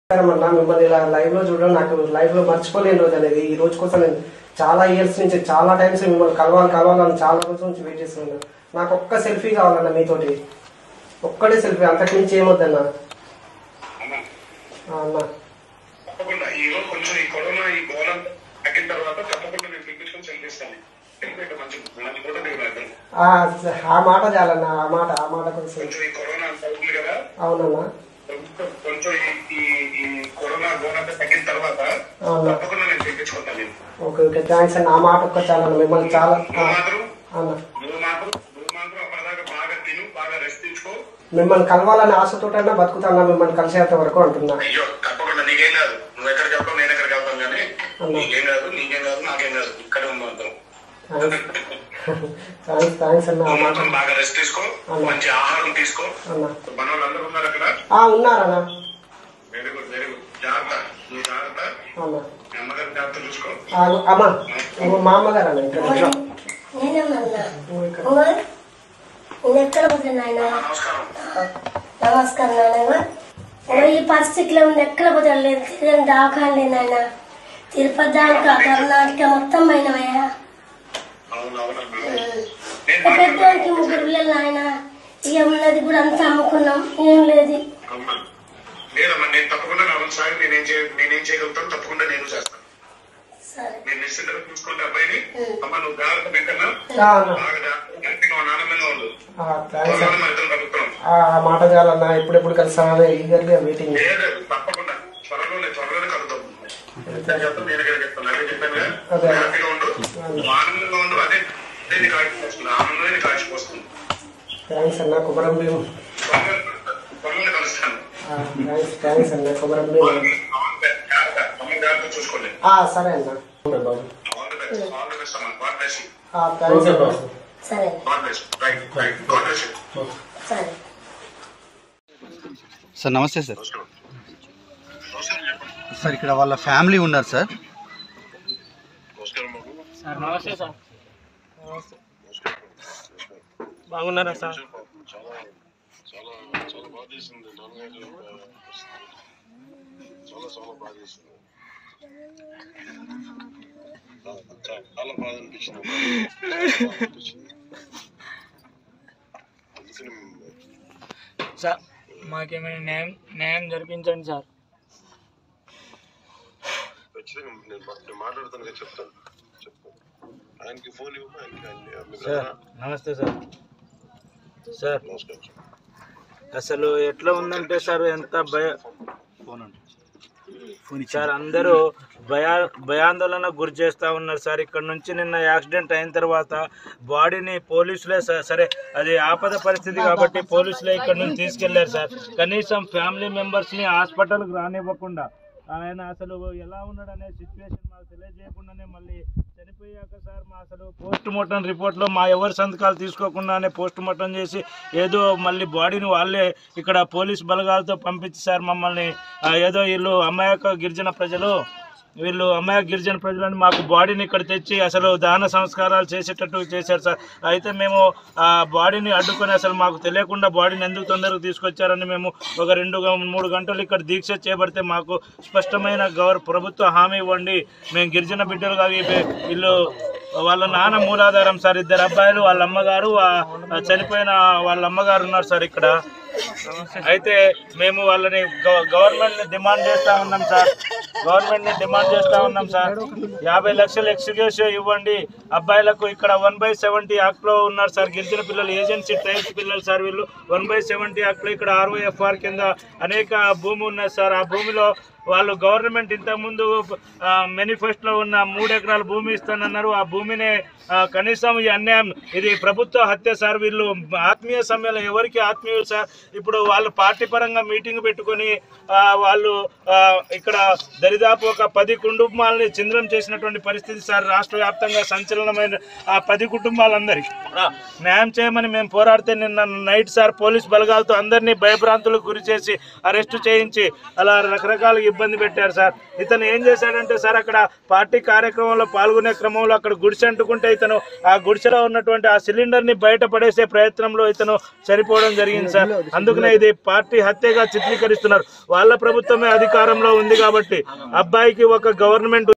అన్న మిమ్మల్ని ఇలా లైవ్ లో చూడడం నాకు లైఫ్ లో మర్చిపోలేని రోజు అనేది ఈ రోజు కోసం నేను చాలా ఇయర్స్ నుంచి చాలా టైమ్స్ మిమ్మల్ని కలవాలి కలవాలని చాలా రోజుల నుంచి వెయిట్ చేస్తున్నాను నాకు ఒక్క సెల్ఫీ కావాలన్న మీతోటి ఒక్కడే సెల్ఫీ అంతకు మించి ఏమొద్దన్న అన్న ఆ అన్న తప్పకుండా ఈ రోజు కొంచెం ఈ కరోనా ఈ గోళం తగ్గిన తర్వాత తప్పకుండా నేను పిలిపించుకొని చెల్లిస్తాను ఎందుకంటే మంచి మంచి కూడా నేను రాద్దాను ఆ ఆ మాట చాలన్న ఆ మాట ఆ మాట కొంచెం కొంచెం ఈ కరోనా అంత ఉంది కదా అవునన్నా కొంచెం కొంచెం ఈ ఈ- ఈ కరోనా గోళం తగ్గిన తర్వాత అవునా తప్పకుండా నేను పిలిపించుకుంటాను నేను ఓకే ఓకే థ్యాంక్స్ అన్న ఆ మాట ఒక్క చాలన్న మిమ్మల్ని చాలా ఆ, నువ్వు మాత్రం అన్న నువ్వు మాత్రం నువ్వు మాత్రం అప్పటిదాకా బాగా తిను బాగా రెస్ట్ తీసుకో మిమ్మల్ని కలవాలని ఆశతోటైనా బతుకుతానా మిమ్మల్ని కలిసేంత వరకు అంటున్నా అయ్యో తప్పకుండా నీకేం కాదు నువ్వు ఎక్కడికి వెళ్తావు నేను ఎక్కడికి వెళ్తాను కానీ నీకేం కాదు నీకేం కాదు నాకేం కాదు ఇక్కడే ఉందాం థ్యాంక్స్ థ్యాంక్స్ అన్న ఆ నువ్వు మాట మాత్రం బాగా రెస్ట్ తీసుకో మంచి ఆహారం తీసుకో అన్న మన వాళ్ళందరూ ఉన్నారు అక్కడ ఆ ఉన్నారన్న వెరీ గుడ్ వెరీ గుడ్ జాగ్రత్త నువ్వు జాగ్రత్త అన్న మీ అమ్మగారి జాగ్రత్త చూసుకో ఆ, అమ్మ ఇంకో మా అమ్మగారు అన్న ఇక్కడ నేనేమన్నా ఇంకో ఇక్కడ ఓ, నేను ఎక్కడ పోతున్నా నాయన నమస్కారం నమస్కారం నాయన ఓ ఈ పరిస్థితిలో ఉండి ఎక్కడ పోతాడు లేదు తిరిగి దాకా లేదు నాయన తిరుపతి దాకా కర్ణాటక మొత్తం పోయినవయ్యా అవును అవును నేను పెద్దవాడికి ముగ్గురు పిల్లలు నాయన ఇక ఉన్నది కూడా అంతా అమ్ముకున్నాం ఏం లేదు అమ్మా లేదమ్మా నేను తప్పకుండా నా వంతు సాయం నేనేం చేయ నేనేం చేయగలుగుతాను తప్పకుండా నేను చేస్తాను సరే నేను నిశ్చింతగా చూసుకుంటే అబ్బాయిని అమ్మ నువ్వు జాగ్రత్త పెట్టన్నా ఆ, అన్న బాగా జాగ్రత్త హ్యాపీగా ఉండు, ఆనందంగా ఉండు ఆ, థ్యాంక్స్ త్వరలో మన ఇద్దరం కలుగుతున్నాం ఆ ఆ మాట చాలన్న ఎప్పుడెప్పుడు కలిసామని ఈగర్గా వెయిటింగ్ లేదు తప్పకుండా త్వరలోనే త్వరలోనే కలుగుతాం నేను చెప్తాను నేను ఇక్కడ చెప్తాను అదే చెప్పాను కదా అదే. హ్యాపీగా ఉండు నువ్వు ఆనందంగా ఉండు అదే అదే నీకు కాల్చిపోతుంది ఆనందమే నీకు కాల్చిపోతుంది థ్యాంక్స్ అన్న కొబ్బరం భీమ్ త్వరలో త్వరలోనే కలుస్తాను థ్యాంక్స్ థ్యాంక్స్ అన్న కొబ్బరం భీమ్ జాగ్రత్త అమ్మ జాగ్రత్త చూసుకోండి ఆ, సరే అన్న బాబు all the best all the best అమ్మా గాడ్ బ్లెస్ యూ థ్యాంక్స్ అన్న సరే God bless right right God bless you సరే సార్ నమస్తే సార్ నమస్కారం చెప్పండి సార్ ఇక్కడ వాళ్ళ ఫ్యామిలీ ఉన్నారు సార్ నమస్కారం బాబు సార్ నమస్తే సార్ బాగున్నారా సార్ చాలా చాలా చాలా బాధ చేసింది నాన్నగారు చాలా చాలా బాధ చేసింది చాలా బాధ అనిపించింది చాలా బాధ అనిపించింది అందుకని సార్ మాకేమైనా న్యాయం న్యాయం జరిపించండి సార్ ఖచ్చితంగా నేను మా- నేను మాట్లాడుతాను కదా చెప్తాను చెప్తాను ఆయనకి ఫోన్ ఇవ్వమా ఆయనకి ఆయన మీ సార్ brother ఆ? నమస్తే సార్ సార్ నమస్కారం సార్. అసలు ఎట్లా ఉందంటే సార్ ఎంత భయ ఫోన్ అండి సార్ అందరూ భయా భయాందోళన గురి చేస్తూ ఉన్నారు సార్ ఇక్కడ నుంచి నిన్న యాక్సిడెంట్ అయిన తర్వాత బాడీని పోలీసులే స- సరే అది ఆపద పరిస్థితి కాబట్టి పోలీసులే ఇక్కడ నుంచి తీసుకెళ్లారు సార్ కనీసం ఫ్యామిలీ మెంబర్స్ని హాస్పిటల్కి రానివ్వకుండా ఆయన అసలు ఎలా ఉన్నాడు అనే సిచ్యువేషన్ మాకు తెలియజేయకుండానే మళ్ళీ చనిపోయాక సార్ మా అసలు పోస్ట్ మార్టం రిపోర్ట్లో మా ఎవరి సంతకాలు తీసుకోకుండానే పోస్ట్ మార్టం చేసి ఏదో మళ్ళీ బాడీని వాళ్ళే ఇక్కడ పోలీస్ బలగాలతో పంపించి సార్ మమ్మల్ని ఆ, ఏదో వీళ్ళు అమాయక గిరిజన ప్రజలు వీళ్ళు అమ్మాయి గిరిజన ప్రజలను మాకు బాడీని ఇక్కడ తెచ్చి అసలు దాన సంస్కారాలు చేసేటట్టు చేశారు సార్ అయితే మేము ఆ బాడీని అడ్డుకొని అసలు మాకు తెలియకుండా బాడీని ఎందుకు తొందరగా తీసుకొచ్చారని మేము ఒక రెండు గ- మూడు గంటలు ఇక్కడ దీక్ష చేపడితే మాకు స్పష్టమైన గౌరవ ప్రభుత్వ హామీ ఇవ్వండి మేము గిరిజన బిడ్డలుగా వీ- వీళ్ళు వాళ్ళ నాన్న మూలాధారం సార్ ఇద్దరు అబ్బాయిలు వాళ్ళ అమ్మగారు ఆ- ఆ చనిపోయిన వాళ్ళ అమ్మగారు ఉన్నారు సార్ ఇక్కడ అయితే మేము వాళ్ళని గవర్నమెంట్ ని డిమాండ్ చేస్తా ఉన్నాం సార్ గవర్నమెంట్ ని డిమాండ్ చేస్తా ఉన్నాం సార్ యాభై లక్షలు ఎక్స్క్యూషన్ ఇవ్వండి అబ్బాయిలకు ఇక్కడ వన్ బై సెవెంటీ యాక్ట్ లో ఉన్నారు సార్ గిరిజన పిల్లలు ఏజెన్సీ ట్రైబ్స్ పిల్లలు సార్ వీళ్ళు వన్ బై సెవెంటీ యాక్ట్ లో ఇక్కడ ఆర్ఓఎఫ్ఆర్ కింద అనేక భూమి ఉన్నది సార్ ఆ భూమిలో వాళ్ళు గవర్నమెంట్ ఇంతకుముందు మేనిఫెస్టోలో ఉన్న మూడు ఎకరాల భూమి ఇస్తానన్నారు ఆ భూమిని ఆ, కనీసం ఈ అన్యాయం ఇది ప్రభుత్వ హత్య సార్ వీళ్ళు ఆత్మీయ సమ్మెలో ఎవరికి ఆత్మీయులు సార్ ఇప్పుడు వాళ్ళు పార్టీ పరంగా మీటింగ్ పెట్టుకొని ఆ, వాళ్ళు ఆ, ఇక్కడ దరిదాపు ఒక పది కుటుంబాలని చింద్రం చేసినటువంటి పరిస్థితి సార్ రాష్ట్ర వ్యాప్తంగా సంచలనమైన ఆ పది కుటుంబాలందరి న్యాయం చేయమని మేము పోరాడితే నిన్న నైట్ సార్ పోలీస్ బలగాలతో అందరినీ భయభ్రాంతులకు గురి చేసి అరెస్టు చేయించి అలా రకరకాల ఇబ్బంది పెట్టారు సార్ ఇతను ఏం చేశాడంటే సార్ అక్కడ పార్టీ కార్యక్రమంలో పాల్గొనే క్రమంలో అక్కడ గుడిసె అంటుకుంటే ఇతను ఆ గుడిసెలో ఉన్నటువంటి ఆ సిలిండర్ ని బయట పడేసే ప్రయత్నంలో ఇతను చనిపోవడం జరిగింది సార్ అందుకనే ఇది పార్టీ హత్యగా చిత్రీకరిస్తున్నారు వాళ్ళ ప్రభుత్వమే అధికారంలో ఉంది కాబట్టి అబ్బాయికి ఒక గవర్నమెంట్